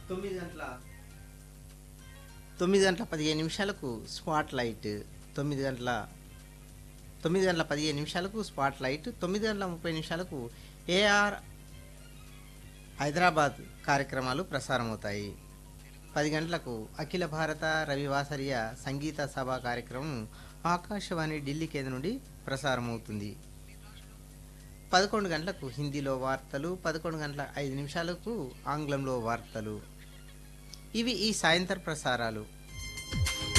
తొమ్మిది గంటల తొమ్మిది గంటల పదిహేను నిమిషాలకు స్పాట్ లైట్ తొమ్మిది గంటల తొమ్మిది గంటల పదిహేను నిమిషాలకు స్పాట్ లైట్ తొమ్మిది గంటల ముప్పై నిమిషాలకు ఏఆర్ హైదరాబాద్ కార్యక్రమాలు ప్రసారమవుతాయి పది గంటలకు అఖిల భారత రవివాసరియ సంగీత సభ కార్యక్రమం ఆకాశవాణి ఢిల్లీ కేంద్రం నుండి ప్రసారమవుతుంది పదకొండు గంటలకు హిందీలో వార్తలు పదకొండు గంటల ఐదు నిమిషాలకు ఆంగ్లంలో వార్తలు ఇవి ఈ సాయంత్ర ప్రసారాలు